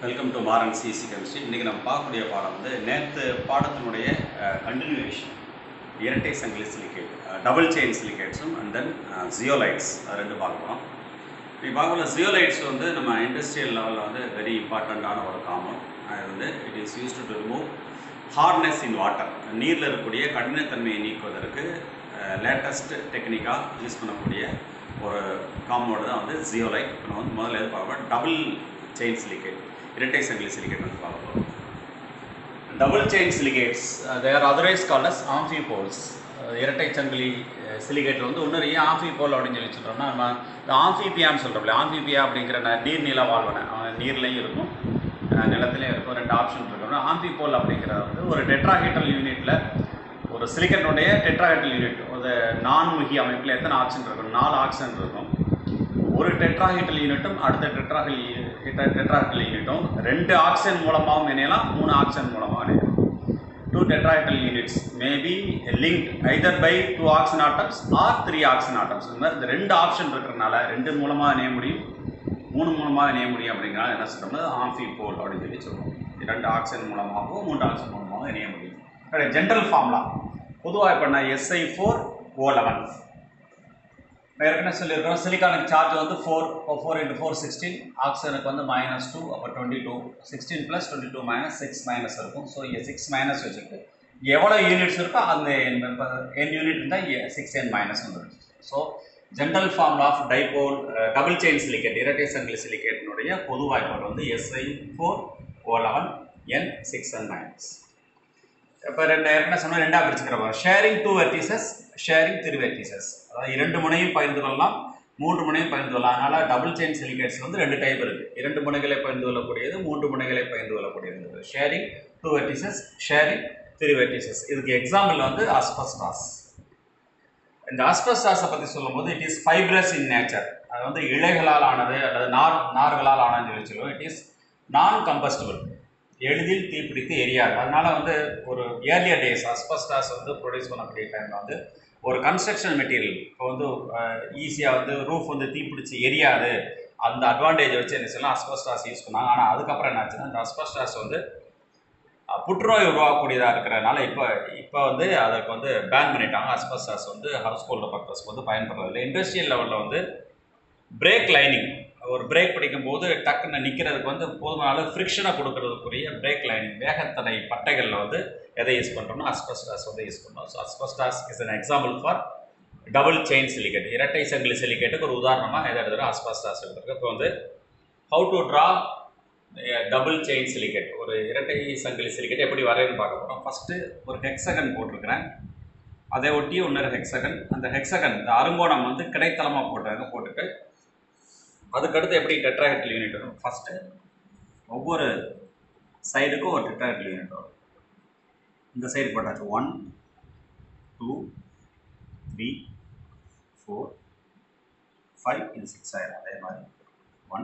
welcome to Maran CC chemistry இன்றைக்கி நம்ம பார்க்கக்கூடிய பாடம் வந்து நேற்று பாடத்தினுடைய கண்டினியூவேஷன் இரட்டை சங்கிலி சிலிகேட் டபுள் செயின் சிலிகேட்ஸும் அண்ட் தென் ஜியோலைட்ஸ் அது ரெண்டு பார்க்கலாம் இப்போ பார்க்கல ஜியோலைட்ஸ் வந்து நம்ம இண்டஸ்ட்ரியல் லெவலில் வந்து வெரி இம்பார்ட்டண்ட்டான ஒரு காம்பவுண்ட் அது வந்து it is used to remove hardness in water நீரில் இருக்கக்கூடிய கடினத்தன்மையை நீக்குவதற்கு லேட்டஸ்ட் டெக்னிக்காக யூஸ் பண்ணக்கூடிய ஒரு காம்பவுண்ட் தான் வந்து ஜியோலைட் இப்போ நம்ம வந்து முதல்ல எது பார்க்கலாம் டபுள் செயின் சிலிகேட் இரட்டை சங்கிலி சிலிகேட் வந்து பார்க்கலாம் double chain silicates they're otherwise called as amphiboles இரட்டை சங்கிலி சிலிகேட்டில் வந்து இன்னொரு ஏன் ஆம்ஃபிபோல் அப்படின்னு சொல்லி சொல்கிறோம்னா நம்ம இந்த ஆம்ஃபிபியான்னு சொல்கிறோம்ல ஆம்ஃபிபியா அப்படிங்கிற ந- நீர்நில வாழ்வன அவன் நீர்லையும் இருக்கும் அஹ் நிலத்துலையும் இருக்கும் ரெண்டு ஆப்ஷன் இருக்கும் ஆம்ஃபிபோல் அப்படிங்கிறது வந்து ஒரு டெட்ராஹைட்ரல் யூனிட்டில் ஒரு சிலிக்கனுடைய டெட்ராஹைட்ரல் யூனிட் ஒரு நான்முகி அமைப்பில் எத்தனை ஆக்சிஜன் இருக்கும் நாலு ஆக்சிஜன் இருக்கும் ஒரு டெட்ராஹைட்ரல் யூனிட்டும் அடுத்த டெட்ராஹில் டெட்ராஹைட்ரல் யூனிட்டும் ரெண்டு ஆக்சிஜன் மூலமாகவும் இணையலாம் மூணு ஆக்சிஜன் மூலமாக இணையலாம் two tetrahedral units may be linked either by two oxygen atoms or three oxygen atoms இந்த மாதிரி இந்த ரெண்டு ஆப்ஷன் இருக்கிறனால ரெண்டு மூலமாக இணைய முடியும் மூணு மூலமாக இணைய முடியும் அப்படிங்கிறனால என்ன சொல்கிறோம்னா ஆம்ஃபி போல் அப்படின்னு சொல்லி சொல்லுவோம் இரண்டு ஆக்சிஜன் மூலமாகவும் மூன்று ஆக்சிஜன் மூலமாகவும் இணைய முடியும் ஜென்ரல் ஃபார்ம்லாம் பொதுவாக இப்போ நான் எஸ்ஐ ஃபோர் ஓ லெவன் ஏற்கனவே சொல்லியிருக்கோம் சிலிக்கானுக்கு சார்ஜ் வந்து four four into four sixteen ஆக்சிஜனுக்கு வந்து மைனஸ் டூ அப்போ twenty two sixteen plus twenty two minus six minus இருக்கும் ஸோ இங்கே சிக்ஸ் மைனஸ் வச்சுட்டு எவ்வளோ யூனிட்ஸ் இருக்கோ அந்த என் யூனிட் இருந்தால் சிக்ஸ் என் மைனஸ் வந்துடும் ஸோ ஜென்ரல் ஃபார்ம் ஆஃப் டைபோல் டபுள் செயின் சிலிகேட் இரட்டை சங்கிலி சிலிகேட்டினுடைய பொது வாய்ப்பாடு வந்து Si four O eleven n six n minus இப்போ ரெண்டு ஏற்கனவே சொன்னால் ரெண்டாக பிரிச்சுக்கிறோம் sharing two vertices sharing three vertices அதாவது இரண்டு முனையும் பகிர்ந்து கொள்ளலாம் மூன்று முனையும் பகிர்ந்து கொள்ளலாம் அதனால் டபுள் செயின் சிலிகேட்ஸ் வந்து ரெண்டு டைப் இருக்குது இரண்டு முனைகளை பகிர்ந்து கொள்ளக்கூடியது மூன்று முனைகளை பகிர்ந்து கொள்ளக்கூடியது sharing two vertices sharing three vertices இதுக்கு எக்ஸாம்பிள் வந்து அஸ்பஸ்டாஸ் இந்த அஸ்பஸ்டாஸை பற்றி சொல்லும்போது it is fibrous in nature அது வந்து இழைகளால் ஆனது அல்லது நார் நார்களால் ஆனதுன்னு சொல்லி சொல்லுவோம் இட் இஸ் நான் கம்பஸ்டிபிள் எளிதில் தீப்பிடித்து எரியாது அதனால வந்து ஒரு ஏர்லியர் டேஸ் அஸ்பஸ்டாஸ் வந்து ப்ரொடியூஸ் பண்ணக்கூடிய டைமில் வந்து ஒரு கன்ஸ்ட்ரக்ஷன் மெட்டீரியல் இப்போ வந்து ஈஸியாக வந்து ரூஃப் வந்து தீப்பிடிச்சு எரியாது அந்த அட்வான்டேஜ் வச்சு என்ன சொல்லலாம் அஸ்பஸ்டாஸ் யூஸ் பண்ணாங்க ஆனால் அதுக்கப்புறம் என்னாச்சுன்னா இந்த அஸ்பஸ்டாஸ் வந்து அஹ், புற்றுநோய் உருவாக்கக்கூடியதாக இருக்கிறனால இப்போ இப்போ வந்து அதுக்கு வந்து பேன் பண்ணிட்டாங்க அஸ்பஸ்டாஸ் வந்து ஹவுஸ் ஹோல்டர் பர்பஸ்க்கு வந்து பயன்படுறதில்லை இண்டஸ்ட்ரியல் லெவலில் வந்து பிரேக் லைனிங் ஒரு பிரேக் பிடிக்கும்போது டக்குன்னு நிற்கிறதுக்கு வந்து போதுமான அளவு ஃப்ரிக்ஷனை கொடுக்கறதுக்குரிய பிரேக் லைனிங் வேகத்தடை பட்டைகளில் வந்து எதை யூஸ் பண்ணுறோம்னா அஸ்பஸ்டாஸ் வந்து யூஸ் பண்ணுறோம் so asbestos is an example for double chain silicate இரட்டை சங்கிலி சிலிகேட்டுக்கு ஒரு உதாரணமாக எதை எடுத்துகிறோம் அஸ்பஸ்டாஸ் எடுத்துருக்கு இப்போ வந்து how to draw double chain silicate ஒரு இரட்டை சங்கிலி சிலிகேட் எப்படி வரையன்னு பார்க்க போகிறோம் ஃபஸ்ட்டு ஒரு ஹெக்ஸகன் போட்டிருக்கிறேன் அதை ஒட்டி இன்னொரு ஹெக்ஸகன் அந்த ஹெக்ஸகன் இந்த அருங்கோணம் வந்து கிடைத்தளமாக போட்டாங்க போட்டுட்டு அதுக்கடுத்து எப்படி டெட்ராஹெட்ரல் யூனிட் வரும் ஃபஸ்ட்டு ஒவ்வொரு சைடுக்கும் ஒரு டெட்ராஹெட்ரல் யூனிட் வரும் இந்த சைடு போட்டாச்சு one two three four five இது சிக்ஸ் ஆயிரும் அதே மாதிரி ஒன்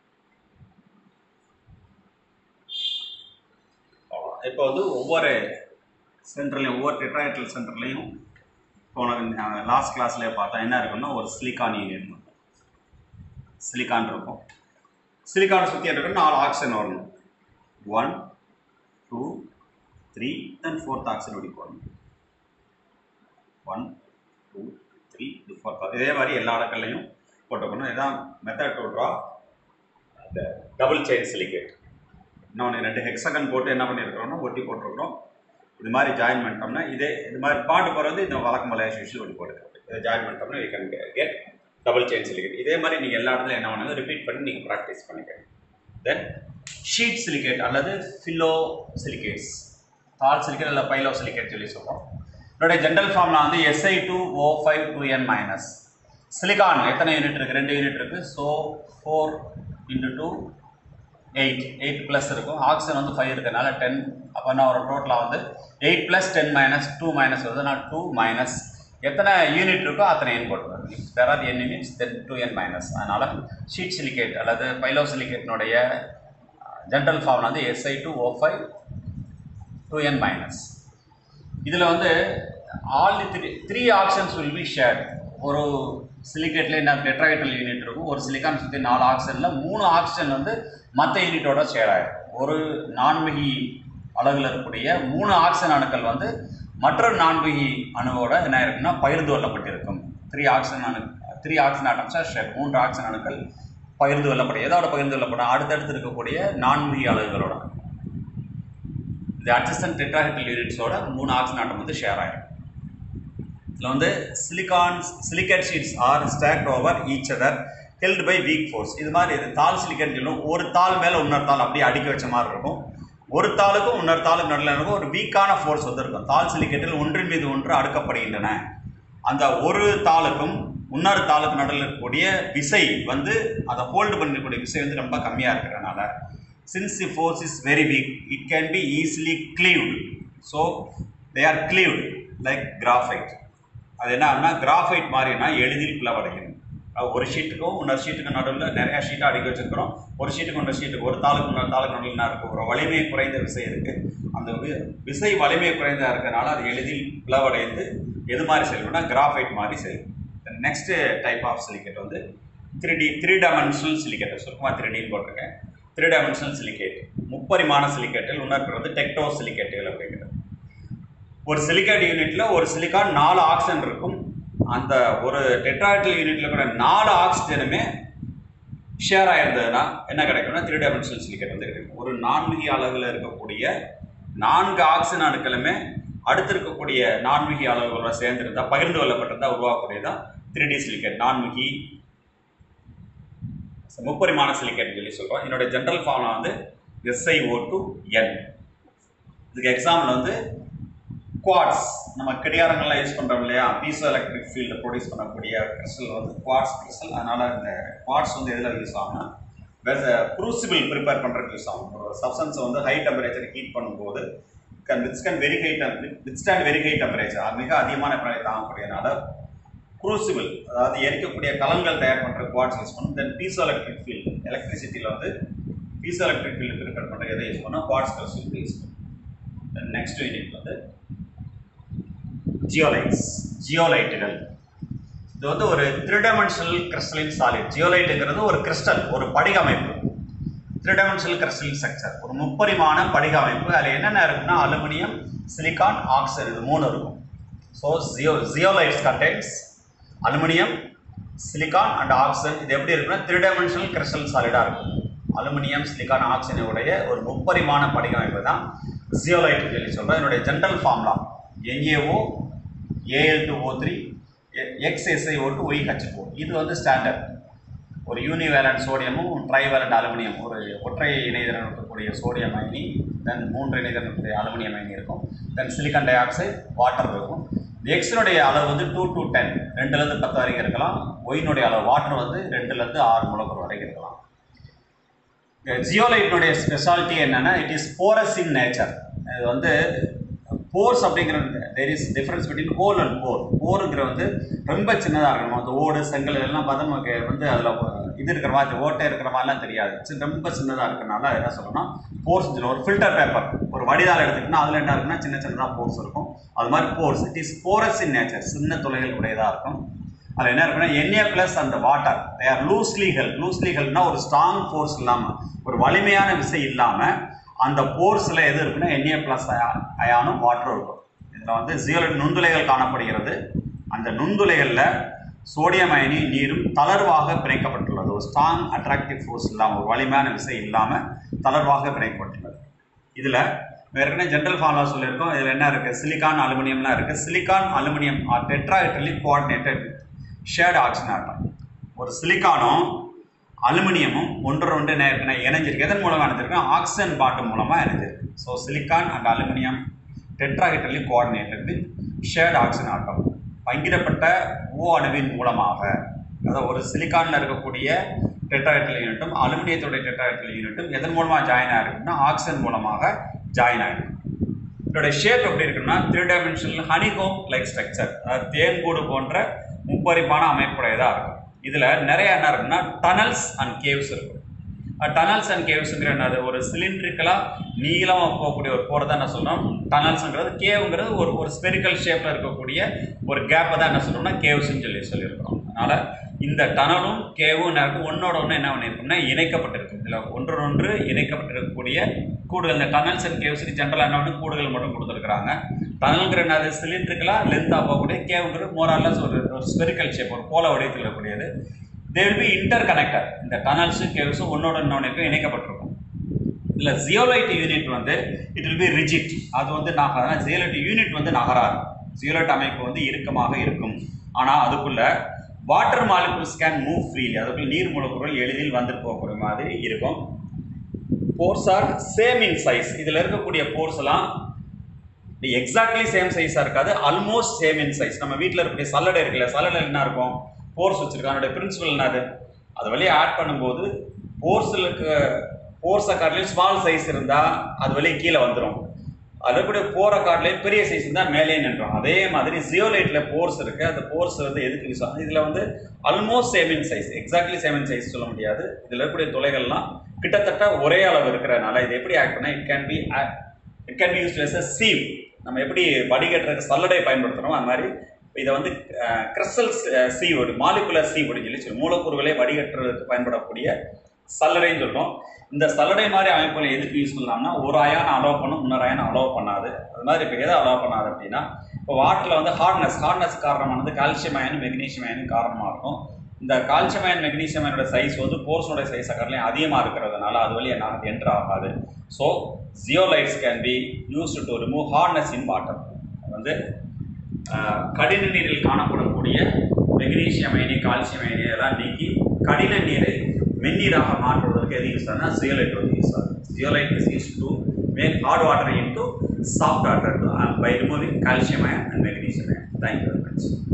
இப்போ வந்து ஒவ்வொரு சென்டர்லையும் ஒவ்வொரு டெட்ராஹெட்ரல் சென்டர்லையும் போன லாஸ்ட் கிளாஸ்லேயே பார்த்தா என்ன இருக்குன்னா ஒரு சிலிக்கான் யூனிட் இருக்கும் சிலிக்கான் இருக்கும் சிலிக்கானை சுற்றி இருக்கு நாலு ஆக்சிஜன் வரணும் one two three then fourth oxygen இப்படி போடணும் ஒன் டூ த்ரீ இது ஃபோர்த் இதே மாதிரி எல்லா இடங்கள்லையும் போட்டுக்கணும் இதான் மெத்தட் டு ட்ரா அந்த டபுள் செயின் சிலிகேட் இன்னொன்று ரெண்டு ஹெக்ஸகன் போட்டு என்ன பண்ணியிருக்கிறோம்னா ஒட்டி போட்டிருக்கிறோம் இது மாதிரி ஜாயின் பண்ணிட்டோம்னா இதே இது மாதிரி பாட்டு போகிறது இந்த வழக்கம் மலையா யூஸ்வல் ஒட்டி போட்டுக்கிறது இதை ஜாயின் பண்ணிட்டோம்னா you can get double chain silicate இதே மாதிரி நீங்கள் எல்லா இடத்துலையும் என்ன பண்ணுங்க ரிப்பீட் பண்ணி நீங்கள் ப்ராக்டிஸ் பண்ணிக்கணும் தென் ஷீட் சிலிகேட் அல்லது ஃபில்லோ சிலிகேட்ஸ் தால் சிலிகேட் அல்ல பைலோ சிலிகேட் சொல்லி சொல்கிறோம் இதோடைய ஜென்ரல் ஃபார்ம்லாம் வந்து Si two O five two n minus silicon எத்தனை யூனிட் இருக்குது ரெண்டு யூனிட் இருக்குது so four into two eight eight plus இருக்கும் ஆக்சிஜன் வந்து ஃபைவ் இருக்கிறதுனால டென் அப்போ நான் ஒரு டோட்டலாக வந்து eight plus ten minus two minus வருது நான் டூ மைனஸ் எத்தனை யூனிட் இருக்கோ அத்தனை என் போட்டுருவேன் there are n units then two n minus அதனால் ஷீட் சிலிகேட் அல்லது பைலோ சிலிகேட்னுடைய ஜென்ரல் ஃபார்ம் வந்து Si two O five two n minus இதில் வந்து all the three three options will be shared ஒரு சிலிக்கேட்டில் என்ன டெட்ராஹைட்ரல் யூனிட் இருக்கும் ஒரு சிலிக்கான் சுற்றி நாலு ஆக்சிஜனில் மூணு ஆக்சிஜன் வந்து மற்ற யூனிட்டோட ஷேர் ஆகிடும் ஒரு நான்மிகி அளவில் இருக்கக்கூடிய மூணு ஆக்சிஜன் அணுக்கள் வந்து மற்றொரு நான்மிகி அணுவோட என்ன இருக்குன்னா பகிர்ந்து கொள்ளப்பட்டிருக்கும் த்ரீ ஆக்சிஜன் அணு த்ரீ ஆக்சிஜன் ஆட்டம்ஸாக ஷேர் மூன்று ஆக்சிஜன் அணுக்கள் பகிர்ந்து கொள்ளப்படும் எதோட பகிர்ந்து கொள்ளப்படும் அடுத்தடுத்து இருக்கக்கூடிய நான்மிகி அலகுகளோட இந்த அட்ஜஸ்டன் டெட்ராஹைட்ரல் யூனிட்ஸோட மூணு ஆக்சிஜன் ஆட்டம் வந்து ஷேர் ஆகிடும் இதில் வந்து silicon silicate sheets are stacked over each other held by weak force இது மாதிரி இது தாள் சிலிக்கேட் சொல்லும் ஒரு தாள் மேலே இன்னொரு தாள் அப்படியே அடுக்கி வச்ச மாதிரி இருக்கும் ஒரு தாளுக்கும் இன்னொரு தாளுக்கு நடுவில் இருக்கும் ஒரு வீக்கான ஃபோர்ஸ் வந்து இருக்கும் தாள் சிலிக்கேட்டில் ஒன்றின் மீது ஒன்று அடுக்கப்படுகின்றன அந்த ஒரு தாளுக்கும் இன்னொரு தாளுக்கு நடுவில் இருக்கக்கூடிய விசை வந்து அதை ஹோல்டு பண்ணக்கூடிய விசை வந்து ரொம்ப கம்மியாக இருக்கிறதுனால since the force is very weak it can be easily cleaved so they are cleaved like graphite அது என்ன ஆகுனா கிராஃபைட் மாதிரினா எளிதில் பிளவடையும் அது ஒரு ஷீட்டுக்கும் இன்னொரு ஷீட்டுக்கு நடுவில் நிறையா ஷீட்டை அடுக்கி வச்சிருக்கிறோம் ஒரு ஷீட்டுக்கு இன்னொரு ஷீட்டுக்கு ஒரு தாளுக்கு இன்னொரு தாளுக்கு நடுவில் என்ன இருக்கும் ஒரு வலிமை குறைந்த விசை இருக்குது அந்த வி- விசை வலிமை குறைந்தா இருக்கறனால அது எளிதில் பிளவடைந்து எது மாதிரி செல்லும்னா கிராஃபைட் மாதிரி செல்லும் நெக்ஸ்ட் டைப் ஆஃப் சிலிக்கேட் வந்து three D three dimensional silicate சுருக்கமாக த்ரீ டின்னு போட்டிருக்கேன் த்ரீ டைமென்ஷனல் சிலிக்கேட் முப்பரிமாண சிலிக்கேட்டில் இன்னொரு வந்து டெக்டோ சிலிக்கேட்டுகள் அப்படிங்கிறது ஒரு சிலிக்காட் யூனிட்ல ஒரு சிலிக்கான் நாலு ஆக்சிஜன் இருக்கும் அந்த ஒரு டெட்ராய்டல் யூனிட்ல கூட நாலு ஆக்சிஜனுமே ஷேர் ஆயிருந்ததுன்னா என்ன கிடைக்கும்னா த்ரீ டைமென்ஷனல் சிலிக்கேட் வந்து கிடைக்கும் ஒரு நான்மிகி அளவில் இருக்கக்கூடிய நான்கு ஆக்சிஜன் அணுக்களுமே அடுத்து இருக்கக்கூடிய நான்மிகி அளவுகளோட சேர்ந்திருந்தா பகிர்ந்து கொள்ளப்பட்டிருந்தா உருவாக்கக்கூடியதான் த்ரீ டி சிலிக்கேட் நான்மிகி முப்பரிமாண சிலிக்கேட் சொல்லி சொல்றோம் என்னோட ஜென்ரல் ஃபார்ம்ல வந்து எஸ்ஐஓ டு என் இதுக்கு எக்ஸாம்பிள் வந்து குவாட்ஸ் நம்ம கடிகாரங்கள்லாம் யூஸ் பண்ணுறோம் இல்லையா பீசோ எலக்ட்ரிக் ஃபீல்டு ப்ரொடியூஸ் பண்ணக்கூடிய கிறிஸ்டல் வந்து குவாட்ஸ் கிறிஸ்டல் அதனால் இந்த குவாட்ஸ் வந்து எதில் யூஸ் ஆகும்னா க்ரூசிபிள் ப்ரிப்பேர் பண்ணுறதுக்கு யூஸ் ஆகும் ஒரு சப்ஸ்டன்ஸை வந்து ஹை டெம்பரேச்சர் ஹீட் பண்ணும்போது can with can very high withstand very high temperature மிக அதிகமான வெப்பநிலை தாங்கக்கூடியனால க்ரூசிபிள் அதாவது எரிக்கக்கூடிய கலன்கள் தயார் பண்ணுற குவாட்ஸ் யூஸ் பண்ணும் தென் பீசோ எலக்ட்ரிக் ஃபீல்டு எலக்ட்ரிசிட்டியில் வந்து பீசோ எலக்ட்ரிக் ஃபீல்டு ப்ரிப்பேர் பண்ணுற எதை யூஸ் பண்ணால் குவாட்ஸ் கிறிஸ்டல் யூஸ் பண்ணும் நெக்ஸ்ட் யூனிட் வந்து ஜியோலைட்ஸ் ஜியோலைட்டுகள் இது வந்து ஒரு த்ரீ டைமென்ஷனல் கிறிஸ்டலின் சாலிட் ஜியோலைட்டுங்கிறது ஒரு கிறிஸ்டல் ஒரு படிக அமைப்பு த்ரீ டைமென்ஷனல் கிறிஸ்டல் ஸ்ட்ரக்சர் ஒரு முப்பரிமாண படிக அமைப்பு அதில் என்னென்ன இருக்குன்னா அலுமினியம் சிலிக்கான் ஆக்சைடு இது மூணு இருக்கும் so zeo zeolites contents aluminium silicon and oxygen இது எப்படி இருக்குன்னா த்ரீ டைமென்ஷனல் கிறிஸ்டல் சாலிடாக இருக்கும் அலுமினியம் சிலிக்கான் ஆக்சிஜன் உடைய ஒரு முப்பரிமாண படிக அமைப்பு தான் ஜியோலைட் சொல்லி சொல்கிறோம் என்னுடைய general formula NaO Al two O three xSiO two y H இது வந்து ஸ்டாண்டர்ட் ஒரு யூனிவேலண்ட் சோடியமும் ட்ரைவேலண்ட் அலுமினியம் ஒரு ஒற்றை இணைதிறன் இருக்கக்கூடிய சோடியம் அயனி தென் மூன்று இணைதிறன் இருக்கக்கூடிய அலுமினியம் அயனி இருக்கும் then silicon dioxide water இருக்கும் எக்ஸினுடைய அளவு வந்து டூ டு டென் ரெண்டுலேருந்து பத்து வரைக்கும் இருக்கலாம் ஒயினுடைய அளவு வாட்டர் வந்து ரெண்டுலேருந்து ஆறு முழக்கம் வரைக்கும் இருக்கலாம் ஜியோலைட்டினுடைய ஸ்பெஷாலிட்டி என்னன்னா it is porous in nature இது வந்து போர்ஸ் அப்படிங்கிறது there is difference between hole and pore போருங்கிற வந்து ரொம்ப சின்னதாக இருக்கணும் அந்த ஓடு செங்கல் இதெல்லாம் பார்த்தா நமக்கு வந்து அதில் இது இருக்கிற மாதிரி ஓட்டை இருக்கிற மாதிரிலாம் தெரியாது சி- ரொம்ப சின்னதாக இருக்கறனால என்ன சொல்லணும்னா போர்ஸ் சொல்லுவோம் ஒரு ஃபில்டர் பேப்பர் ஒரு வடிதால் எடுத்துக்கிட்டோம்னா அதில் என்ன இருக்குன்னா சின்ன சின்னதாக போர்ஸ் இருக்கும் அது மாதிரி pores it is porous in nature சின்ன துளைகள் உடையதாக இருக்கும் அதில் என்ன இருக்குன்னா என்ஏ ப்ளஸ் அந்த water they are loosely held loosely ஹெல்ப்னா ஒரு ஸ்ட்ராங் ஃபோர்ஸ் இல்லாமல் ஒரு வலிமையான விசை இல்லாமல் அந்த போர்ஸில் எது இருக்குன்னா என்ஏ ப்ளஸ் அயானும் வாட்டரும் இருக்கும் இதில் வந்து ஜியோ நுண்துளைகள் காணப்படுகிறது அந்த நுண்துளைகளில் சோடியம் அயனி நீரும் தளர்வாக பிணைக்கப்பட்டுள்ளது ஒரு ஸ்ட்ராங் அட்ராக்டிவ் ஃபோர்ஸ் இல்லாமல் ஒரு வலிமையான விசை இல்லாமல் தளர்வாக பிணைக்கப்பட்டுள்ளது இதில் ஏற்கனவே ஜென்ரல் ஃபார்முலா சொல்லியிருக்கோம் இதில் என்ன இருக்குது சிலிக்கான் அலுமினியம்லாம் இருக்குது silicon aluminium are tetrahedrally coordinated shared oxygen atom ஒரு சிலிக்கானும் அலுமினியமும் ஒன்று ஒன்று என்ன இருக்குன்னா இணைஞ்சிருக்கு எதன் மூலமாக இணைஞ்சிருக்கு ஆக்சிஜன் பாட்டம் மூலமாக இணைஞ்சிருக்கு so silicon and aluminium tetrahedrally coordinated with shared oxygen atom பங்கிடப்பட்ட ஓ அணுவின் மூலமாக அதாவது ஒரு சிலிக்கானில் இருக்கக்கூடிய டெட்ராஹைட்ரல் யூனிட்டும் அலுமினியத்தோட டெட்ராஹைட்ரல் யூனிட்டும் எதன் மூலமாக ஜாயின் ஆகிருக்குன்னா ஆக்சிஜன் மூலமாக ஜாயின் ஆகிருக்கு இதோட ஷேப் எப்படி இருக்குன்னா three dimensional honeycomb like structure அதாவது தேன்கூடு போன்ற முப்பரிமாண அமைப்புடையதாக இருக்கும் இதில் நிறைய என்ன இருக்குன்னா டனல்ஸ் அண்ட் கேவ்ஸ் இருக்கும் டனல்ஸ் அண்ட் கேவ்ஸுங்கிற என்னது ஒரு சிலிண்ட்ரிக்கலாக நீளமாக போகக்கூடிய ஒரு போகிறத என்ன சொல்கிறோம் டனல்ஸுங்கிறது கேவுங்கிறது ஒரு ஒரு ஸ்பெரிக்கல் ஷேப்பில் இருக்கக்கூடிய ஒரு கேப்பை தான் என்ன சொல்கிறோம்னா கேவ்ஸ்ன்னு சொல்லி சொல்லியிருக்கிறோம் அதனால் இந்த டனலும் கேவும் நேரக்கும் ஒன்னோட ஒன்று என்ன பண்ணியிருக்கும்னா இணைக்கப்பட்டிருக்கும் இதில் ஒன்றொன்று இணைக்கப்பட்டிருக்கக்கூடிய கூடுகள் இந்த டனல்ஸ் அண்ட் கேவ்ஸுக்கு ஜென்ரலாக என்ன ஒன்று கூடுகள் மட்டும் கொடுத்துருக்குறாங்க டனல்ங்கிற அது சிலிண்ட்ரிக்கலாக லென்த்தாக போகக்கூடிய கேவுங்கிறது மோராலஸ் ஒரு ஒரு ஸ்பெரிக்கல் ஷேப் ஒரு போல வடிவத்தில் இருக்கக்கூடியது they will be interconnected இந்த டனல்ஸும் கேவ்ஸும் ஒன்னோட இன்னொன்று இணைக்கப்பட்டிருக்கும் இதில் ஜியோலைட் யூனிட் வந்து இட் வில் பி ரிஜிட் அது வந்து நகர ஜியோலைட் யூனிட் வந்து நகராது ஜியோலைட் அமைப்பு வந்து இறுக்கமாக இருக்கும் ஆனால் அதுக்குள்ள water molecules can move freely அதுக்குள்ள நீர் மூலக்கூறுகள் எளிதில் வந்துட்டு போகக்கூடிய மாதிரி இருக்கும் pores are same in size இதில் இருக்கக்கூடிய போர்ஸ் எல்லாம் எக்ஸாக்ட்லி சேம் சைஸாக இருக்காது ஆல்மோஸ்ட் சேம் இன் சைஸ் நம்ம வீட்டில் இருக்கக்கூடிய சல்லடை இருக்குல்ல சல்லடை என்ன இருக்கும் போர்ஸ் வச்சிருக்கோம் அதனுடைய பிரின்சிபல் என்னது அது வழியாக ஆட் பண்ணும்போது போர்ஸில் இருக்க போர்ஸை காட்டிலையும் ஸ்மால் சைஸ் இருந்தால் அது வெளியே கீழே வந்துடும் அதில் கூட போகிற காட்டிலையும் பெரிய சைஸ் இருந்தால் மேலே நின்றோம் அதே மாதிரி ஜியோலைட்டில் போர்ஸ் இருக்குது அந்த போர்ஸ் வந்து எதுக்கு யூஸ் ஆகும் இதில் வந்து almost same in size exactly same in size சொல்ல முடியாது இதில் இருக்கக்கூடிய துளைகள்லாம் கிட்டத்தட்ட ஒரே அளவு இருக்கிறனால இது எப்படி ஆக்ட் பண்ணால் it can be it can be use as a sieve நம்ம எப்படி வடிகட்டுறதுக்கு சல்லடை பயன்படுத்துகிறோம் அது மாதிரி இதை வந்து கிறிஸ்டல் சீவோடு மாலிகுலர் சீவோடு சொல்லி சொல்லி மூலக்கூறுகளை வடிகட்டுறதுக்கு பயன்படக்கூடிய சல்லடைன்னு சொல்கிறோம் இந்த சல்லடை மாதிரி அமைப்புகளை எதுக்கு யூஸ் பண்ணலாம்னா ஒரு அயான அலோவ் பண்ணும் இன்னொரு அயான அலோவ் பண்ணாது அது மாதிரி இப்போ எதை அலோவ் பண்ணாது அப்படின்னா இப்போ வாட்டரில் வந்து ஹார்ட்னஸ் ஹார்ட்னஸ் காரணமானது கால்சியம் அயனும் மெக்னீஷியம் அயனும் காரணமாக இருக்கும் இந்த கால்சியம் அயன் மெக்னீஷியம் அயனோட சைஸ் வந்து போர்ஸோட சைஸ் அக்கறலையும் அதிகமாக இருக்கிறதுனால அது வழி என்ன ஆகுது என்ட்ரு ஆகாது so zeolites can be used to remove hardness in water வந்து ஆஹ், கடின நீரில் காணப்படக்கூடிய மெக்னீசியம் அயனி கால்சியம் அயனி இதெல்லாம் நீக்கி கடின நீரை மென்னீராக மாற்றுவதற்கு எது யூஸ் ஆகுதுன்னா ஜியோலைட் வந்து யூஸ் ஆகுது zeolite is use to make hard water into soft water by removing calcium ion and magnesium ion thank you very much